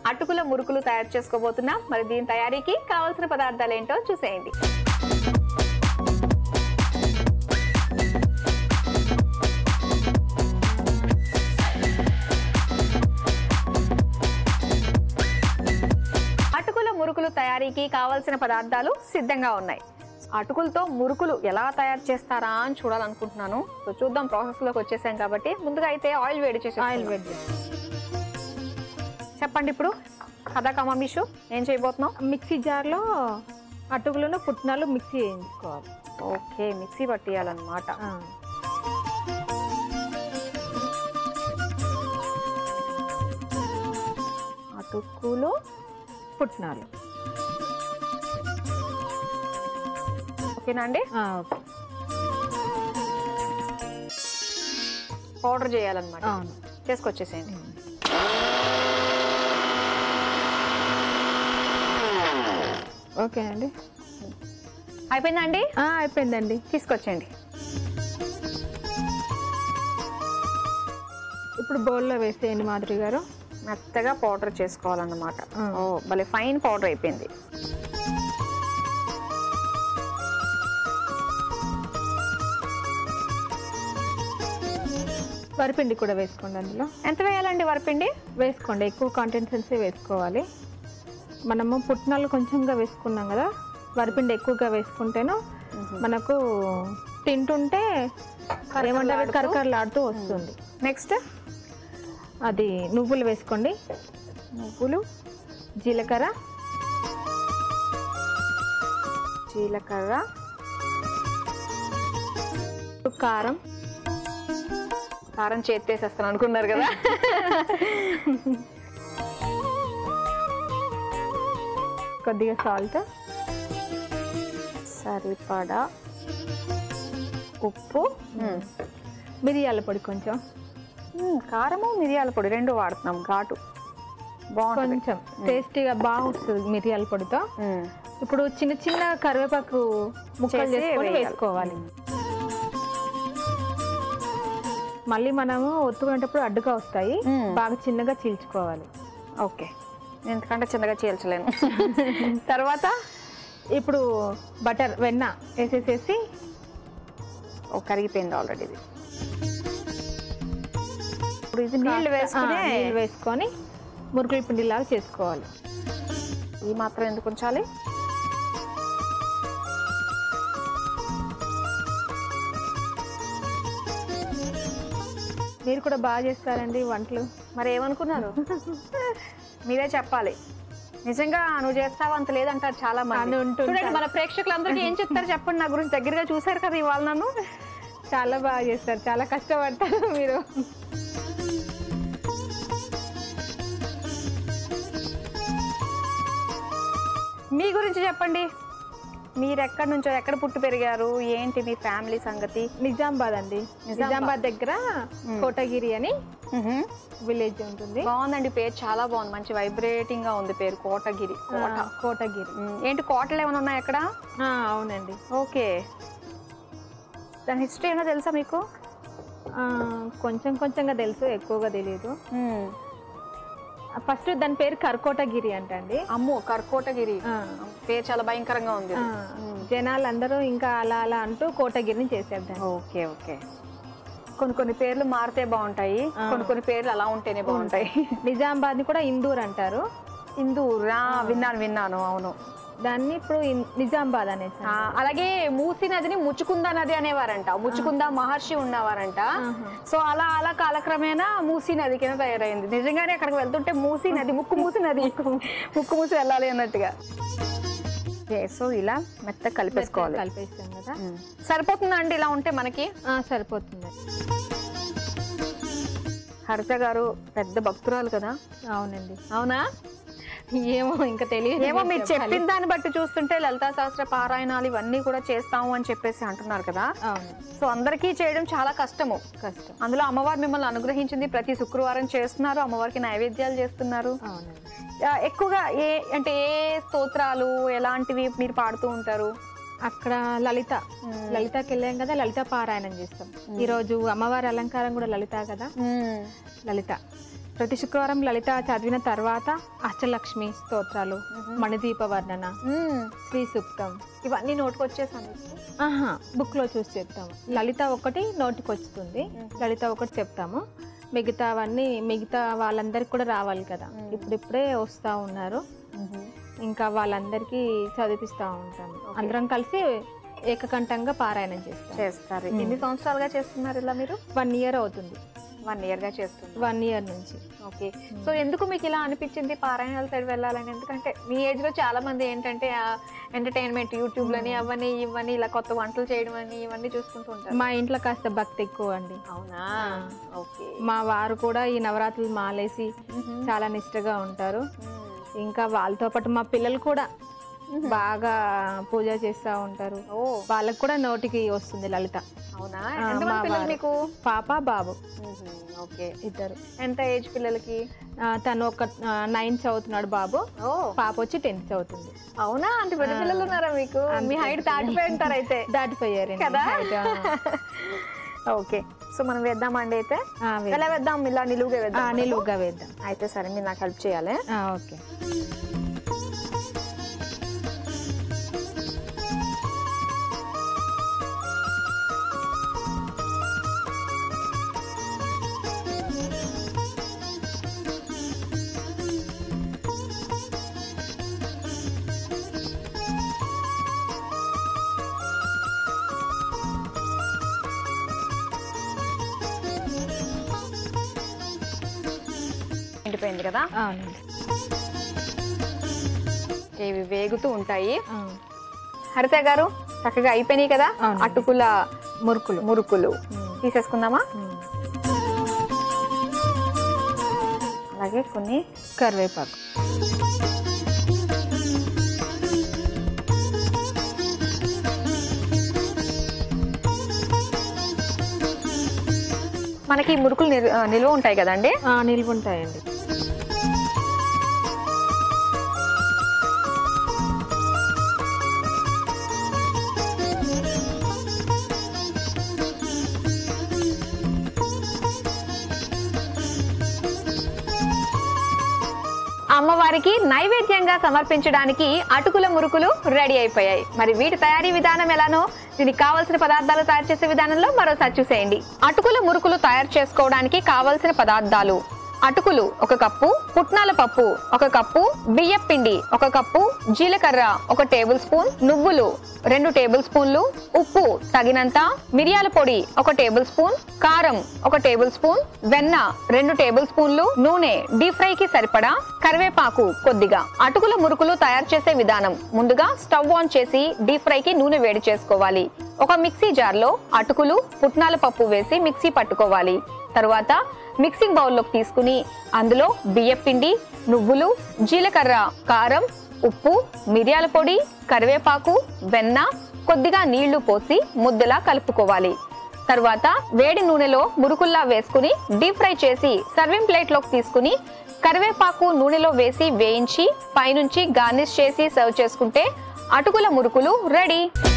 అటుకుల మురుకులు తయారు చేసుకోబోతున్నాం మరి దీని తయారీకి కావాల్సిన పదార్థాలు ఏంటో చూసేయండి అటుకుల మురుకులు తయారీకి కావాల్సిన పదార్థాలు సిద్ధంగా ఉన్నాయి అటుకులతో మురుకులు ఎలా తయారు చేస్తారా అని చూడాలనుకుంటున్నాను సో చూద్దాం ప్రాసెస్ లోకి వచ్చేసాం కాబట్టి ముందుగా అయితే ఆయిల్ వేడి చేసి ఆయిల్ వేడి చెప్పండి ఇప్పుడు కథా కమామిషు ఏం చేయబోతున్నాం మిక్సీ జార్లో అటుకులను పుట్నాలు మిక్సీ వేయించుకోవాలి ఓకే మిక్సీ పట్టేయాలన్నమాట ఆ. అటుకులు పుట్నాలు ఓకేనా అండి ఆ, ఓకే పౌడర్ చేయాలన్నమాట అవును చేసుకొచ్చేసేయండి ఓకే అండి అయిపోయిందా అండి ఆ, అయిపోయిందండి తీసుకొచ్చేయండి ఇప్పుడు బౌల్లో వేసేయండి మాధురి గారు మెత్తగా పౌడర్ చేసుకోవాలన్నమాట ఆ. ఓ భలే ఫైన్ పౌడర్ అయిపోయింది వరిపిండి కూడా వేసుకోండి అందులో ఎంత వేయాలండి వరపిండి వేసుకోండి ఎక్కువ కాంటెంట్సెన్సీ వేసుకోవాలి మనము పుట్నాలు కొంచెంగా వేసుకున్నాం కదా వరిపిండి ఎక్కువగా వేసుకుంటేను మనకు తింటుంటే ఏమంటారు కరకరలాడుతూ వస్తుంది నెక్స్ట్ అది నువ్వులు వేసుకోండి నువ్వులు జీలకర్ర జీలకర్ర కారం కారం చేత్తేసేస్తాను అనుకున్నారు కదా కొద్దిగా సాల్ట్ సరిపడా ఉప్పు మ్మ్. మిరియాల పొడి కొంచెం మ్మ్, కారము మిరియాల పొడి రెండు వాడుతున్నాం ఘాటు బాగుంటుంది కొంచెం టేస్టీగా బాగా వస్తుంది మిరియాల పొడితో మ్మ్. ఇప్పుడు చిన్న చిన్న కరివేపాకు ముక్కలు చేసి చేసుకొని వేయాలి. వేసుకోవాలి మళ్ళీ మనము ఒత్తుకునేటప్పుడు అడ్డుగా వస్తాయి మ్మ్. బాగా చిన్నగా చీల్చుకోవాలి ఓకే ఎందుకంటే చిన్నగా చీల్చలేను తర్వాత ఇప్పుడు బటర్ వెన్న వేసేసేసి ఓ కరిగిపోయింది ఆల్రెడీ ఇది ఇప్పుడు ఇది నీళ్ళు ఆ, వేసుకుని నీళ్ళు వేసుకొని మురుకుల పిండిలాగా చేసుకోవాలి ఈ మాత్రం ఎందుకు ఉంచాలి మీరు కూడా బాగా చేస్తారండి వంటలు మరి ఏమనుకున్నారు మీరే చెప్పాలి నిజంగా నువ్వు చేస్తావు అంత లేదంటారు చాలా మంది అని ఉంటుంటారు. చూడండి మన ప్రేక్షకులందరికీ ఏం చెప్తారు చెప్పండి నా గురించి దగ్గరగా చూసారు కదా ఇవాళ నన్ను చాలా బాగా చేస్తారు చాలా కష్టపడతారు మీరు మీ గురించి చెప్పండి మీరు ఎక్కడి నుంచో ఎక్కడ పుట్టి పెరిగారు ఏంటి మీ ఫ్యామిలీ సంగతి నిజామాబాద్ అండి నిజామాబాద్ దగ్గర కోటగిరి అని విలేజ్ ఉంటుంది బాగుందండి పేరు చాలా బాగుంది మంచి వైబ్రేటింగ్ గా ఉంది పేరు కోటగిరి కోట ఆ, కోటగిరి ఉమ్, ఏంటి కోటలు ఏమైనా ఉన్నాయి అక్కడ ఆ, అవునండి ఓకే దాని హిస్టరీ ఏమైనా తెలుసా మీకు ఆ, కొంచెం కొంచెంగా తెలుసు ఎక్కువగా తెలియదు ఫస్ట్ దాని పేరు కర్కోటగిరి అంటండి అమ్మో కర్కోటగిరి ఆ, పేరు చాలా భయంకరంగా ఉంది ఆ, జనాలందరూ ఇంకా అలా అలా అంటూ కోటగిరిని చేశారు దాన్ని ఓకే ఓకే కొన్ని కొన్ని పేర్లు మారితే బాగుంటాయి కొన్ని కొన్ని పేర్లు అలా ఉంటేనే బాగుంటాయి నిజామాబాద్ ని కూడా ఇందూర్ అంటారు ఇందూర్ ఆ, విన్నాను విన్నాను అవును దాన్ని ఇప్పుడు ఇన్- నిజామాబాద్ అనేసి ఆ, అలాగే మూసి నదిని ముచ్చుకుంద నది అనేవారంట ముచ్చుకుంద మహర్షి ఉన్నవారంట సో అలా అలా కాలక్రమేణా మూసీ నది కింద తయారైంది నిజంగానే అక్కడికి వెళ్తుంటే మూసీ నది ముక్కు మూసి నది ముక్కు మూసి వెళ్ళాలి అన్నట్టుగా ఓకే, సో ఇలా మెత్త కలిపేసుకోవాలి కలిపేస్తాం కదా ఉమ్. సరిపోతుందా అండి ఇలా ఉంటే మనకి ఆ, సరిపోతుంది హరిత గారు పెద్ద భక్తురాలు కదా అవునండి అవునా ఏమో ఇంకా తెలియదు ఏమో మీరు చెప్పిన దాన్ని బట్టి చూస్తుంటే లలితా శాస్త్ర పారాయణాలు ఇవన్నీ కూడా చేస్తాము అని చెప్పేసి అంటున్నారు కదా అవును సో అందరికీ చేయడం చాలా కష్టము కష్టం అందులో అమ్మవారు మిమ్మల్ని అనుగ్రహించింది ప్రతి శుక్రవారం చేస్తున్నారు అమ్మవారికి నైవేద్యాలు చేస్తున్నారు అవునండి ఆ, ఎక్కువగా ఏ అంటే ఏ స్తోత్రాలు ఎలాంటివి మీరు పాడుతూ ఉంటారు అక్కడ లలిత లలితకి వెళ్ళాం కదా లలిత పారాయణం చేస్తాం ఈ రోజు అమ్మవారి అలంకారం కూడా లలిత కదా లలిత ప్రతి శుక్రవారం లలిత చదివిన తర్వాత అష్టలక్ష్మి స్తోత్రాలు మణిదీప వర్ణన మ్మ్. శ్రీ సూక్తం ఇవన్నీ నోటుకు వచ్చేసాను ఆహా బుక్లో చూసి చెప్తాము లలిత ఒకటి నోటికి వస్తుంది లలిత ఒకటి చెప్తాము మిగతావన్నీ మిగతా వాళ్ళందరికీ కూడా రావాలి కదా ఇప్పుడిప్పుడే వస్తూ ఉన్నారు ఇంకా వాళ్ళందరికీ చదివిస్తూ ఉంటాము అందరం కలిసి ఏకకంఠంగా పారాయణం చేస్తాం చేస్తారు ఎన్ని సంవత్సరాలుగా చేస్తున్నారు ఇలా మీరు వన్ ఇయర్ అవుతుంది వన్ ఇయర్ గా చేస్తున్నారు వన్ ఇయర్ నుంచి ఓకే సో ఎందుకు మీకు ఇలా అనిపించింది పారాయణాల సైడ్ వెళ్ళాలని ఎందుకంటే మీ ఏజ్ లో చాలా మంది ఏంటంటే ఎంటర్టైన్మెంట్ యూట్యూబ్ లని అవన్నీ ఇవన్నీ ఇలా కొత్త వంటలు చేయడం అని ఇవన్నీ చూసుకుంటూ ఉంటారు మా ఇంట్లో కాస్త భక్తి ఎక్కువ అండి అవునా ఓకే మా వారు కూడా ఈ నవరాత్రులు మాలేసి చాలా నిష్టగా ఉంటారు ఇంకా వాళ్ళతో పాటు మా పిల్లలు కూడా బాగా పూజ చేస్తూ ఉంటారు ఓ వాళ్ళకు కూడా నోటికి వస్తుంది లలిత అవునా ఆ, ఎంతమంది మా పిల్లలు వారు. మీకు పాప బాబు ఓకే ఇద్దరు ఎంత ఏజ్ పిల్లలకి ఆ, తను ఒక నైన్త్ చదువుతున్నాడు బాబు ఓ పాప వచ్చి టెన్త్ చదువుతుంది అవునా అంత పెద్ద పిల్లలు ఉన్నారా మీకు మీ హైట్ దాటిపోయి ఉంటారు అయితే దాటిపోయారు కదా ఓకే సో మనం వేద్దామండి అయితే ఎలా వేద్దాం ఇలా నిలువుగా వేద్దాం నిలువుగా వేద్దాం అయితే సరే మీరు నాకు హెల్ప్ చేయాలి ఆ, ఓకే ఎండిపోయింది కదా అవునండి ఇవి వేగుతూ ఉంటాయి ఆ, హరిత గారు చక్కగా అయిపోయినాయి కదా అవునండి. అటుకుల మురుకులు మురుకులు ఉమ్, తీసేసుకుందామా ఉమ్. అలాగే కొన్ని కరివేపాకు మనకి ఈ మురుకులు నిల్- ఆ, నిల్వ ఉంటాయి కదండి ఆ, నిల్వ ఉంటాయండి అమ్మవారికి నైవేద్యంగా సమర్పించడానికి అటుకుల మురుకులు రెడీ అయిపోయాయి మరి వీటి తయారీ విధానం ఎలానో దీనికి కావలసిన పదార్థాలు తయారు చేసే విధానంలో మరోసారి చూసేయండి అటుకుల మురుకులు తయారు చేసుకోవడానికి కావలసిన పదార్థాలు అటుకులు ఒక కప్పు పుట్నాల పప్పు ఒక కప్పు బియ్యం పిండి ఒక కప్పు జీలకర్ర ఒక టేబుల్ స్పూన్ నువ్వులు రెండు టేబుల్ స్పూన్లు ఉప్పు తగినంత మిరియాల పొడి ఒక టేబుల్ స్పూన్ కారం ఒక టేబుల్ స్పూన్ వెన్న రెండు టేబుల్ స్పూన్లు నూనె డీప్ ఫ్రై కి సరిపడా కరివేపాకు కొద్దిగా అటుకుల మురుకులు తయారు చేసే విధానం ముందుగా స్టవ్ ఆన్ చేసి డీప్ ఫ్రై కి నూనె వేడి చేసుకోవాలి ఒక మిక్సీ జార్ లో అటుకులు పుట్నాల పప్పు వేసి మిక్సీ పట్టుకోవాలి తరువాత మిక్సింగ్ బౌల్లోకి తీసుకుని అందులో బియ్యం పిండి నువ్వులు జీలకర్ర కారం ఉప్పు మిరియాల పొడి కరివేపాకు వెన్న కొద్దిగా నీళ్లు పోసి ముద్దలా కలుపుకోవాలి తరువాత వేడి నూనెలో మురుకుల్లా వేసుకుని డీప్ ఫ్రై చేసి సర్వింగ్ ప్లేట్లోకి తీసుకుని కరివేపాకు నూనెలో వేసి వేయించి పైనుంచి గార్నిష్ చేసి సర్వ్ చేసుకుంటే అటుకుల మురుకులు రెడీ